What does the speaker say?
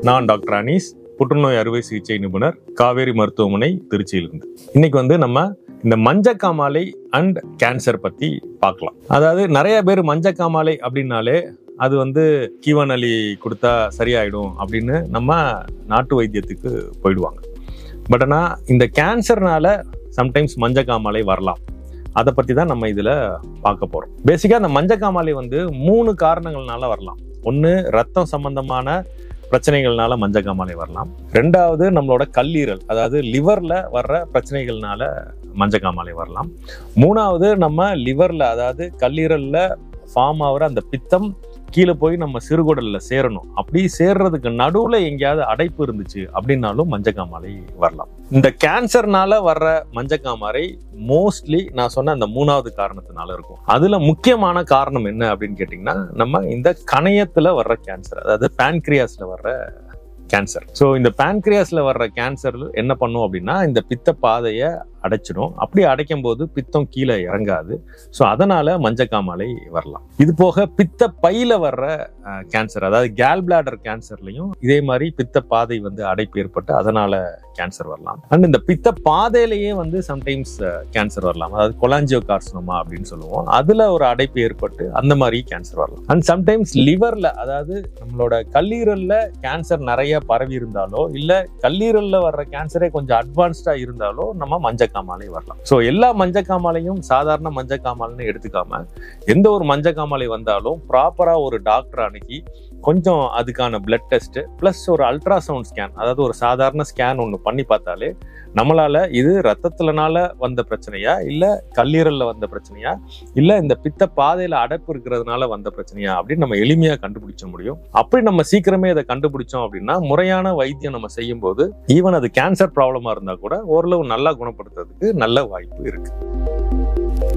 நான் டாக்டர் அனீஸ் புற்றுநோய் அறுவை சிகிச்சை நிபுணர் காவேரி மருத்துவமனை திருச்சியிலிருந்து இன்னைக்கு வந்து நம்ம இந்த மஞ்சக்காமாலை அண்ட் கேன்சர் பத்தி பார்க்கலாம் அதாவது நிறைய பேர் மஞ்சக்காமாலை அப்படின்னாலே அது வந்து கீவானலி கொடுத்தா சரியாயிடும் அப்படின்னு நம்ம நாட்டு வைத்தியத்துக்கு போயிடுவாங்க பட் ஆனால் இந்த கேன்சர்னால சம்டைம்ஸ் மஞ்சக்காமாலை வரலாம் அதை பற்றி தான் நம்ம இதில் பார்க்க போகிறோம் பேசிக்காக அந்த மஞ்சக்காமாலை வந்து மூணு காரணங்கள்னால வரலாம் ஒன்று ரத்தம் சம்பந்தமான பிரச்சனைகள்னால மஞ்சக்காமாலை வரலாம் ரெண்டாவது நம்மளோட கல்லீரல் அதாவது லிவர்ல வர்ற பிரச்சனைகள்னால மஞ்சக்காமாலை வரலாம் மூணாவது நம்ம லிவர்ல அதாவது கல்லீரல்ல ஃபார்ம் ஆகிற அந்த பித்தம் கீழே போய் நம்ம சிறுகுடல்ல சேரணும் அப்படி சேர்றதுக்கு நடுவுல எங்கேயாவது அடைப்பு இருந்துச்சு அப்படின்னாலும் மஞ்சக்காமாலை வரலாம் இந்த கேன்சர்னால வர்ற மஞ்சக்காமாலை மோஸ்ட்லி நான் சொன்ன அந்த மூணாவது காரணத்தினால இருக்கும் அதுல முக்கியமான காரணம் என்ன அப்படின்னு கேட்டிங்கன்னா நம்ம இந்த கணையத்துல வர்ற கேன்சர் அதாவது பேன்கிரியாஸ்ல வர்ற கேன்சர் ஸோ இந்த பேன்கிரியாஸ்ல வர்ற கேன்சர் என்ன பண்ணும் அப்படின்னா இந்த பித்த பாதையை அடைச்சிடும் அப்படி அடைக்கும் போது பித்தம் கீழே இறங்காது ஸோ அதனால மஞ்சக்காமாலை வரலாம் இது போக பித்த பையில வர்ற கேன்சர் அதாவது கேல் பிளாடர் கேன்சர்லையும் இதே மாதிரி பித்த பாதை வந்து அடைப்பு ஏற்பட்டு அதனால கேன்சர் வரலாம் அண்ட் இந்த பித்த பாதையிலேயே வந்து சம்டைம்ஸ் கேன்சர் வரலாம் அதாவது கொலாஞ்சியோ கார்சினோமா அப்படின்னு சொல்லுவோம் அதுல ஒரு அடைப்பு ஏற்பட்டு அந்த மாதிரி கேன்சர் வரலாம் அண்ட் சம்டைம்ஸ் லிவர்ல அதாவது நம்மளோட கல்லீரல்ல கேன்சர் நிறைய பரவி இருந்தாலோ இல்ல கல்லீரல்ல வர்ற கேன்சரே கொஞ்சம் அட்வான்ஸ்டா இருந்தாலோ நம்ம மஞ்சக்காமாலை வரலாம் ஸோ எல்லா மஞ்சக்காமாலையும் சாதாரண மஞ்சக்காமாலைன்னு எடுத்துக்காம எந்த ஒரு மஞ்சக்காமாலை வந்தாலும் ப்ராப்பரா ஒரு டாக்டர் அணுகி கொஞ்சம் அதுக்கான பிளட் டெஸ்ட் ப்ளஸ் ஒரு அல்ட்ராசவுண்ட் ஸ்கேன் அதாவது ஒரு சாதாரண ஸ்கேன் ஒன்று பண்ணி பார்த்தாலே நம்மளால இது ரத்தத்துலனால வந்த பிரச்சனையா இல்ல கல்லீரல்ல வந்த பிரச்சனையா இல்ல இந்த பித்த பாதையில அடைப்பு இருக்கிறதுனால வந்த பிரச்சனையா அப்படின்னு நம்ம எளிமையா கண்டுபிடிச்ச முடியும் அப்படி நம்ம சீக்கிரமே அதை கண்டுபிடிச்சோம் அப்படின்னா முறையான வைத்தியம் நம்ம செய்யும் போது ஈவன் அது கேன்சர் ப்ராப்ளமா இருந்தா கூட ஓரளவு நல்லா குணப்படுத்துறதுக்கு நல்ல வாய்ப்பு இருக்கு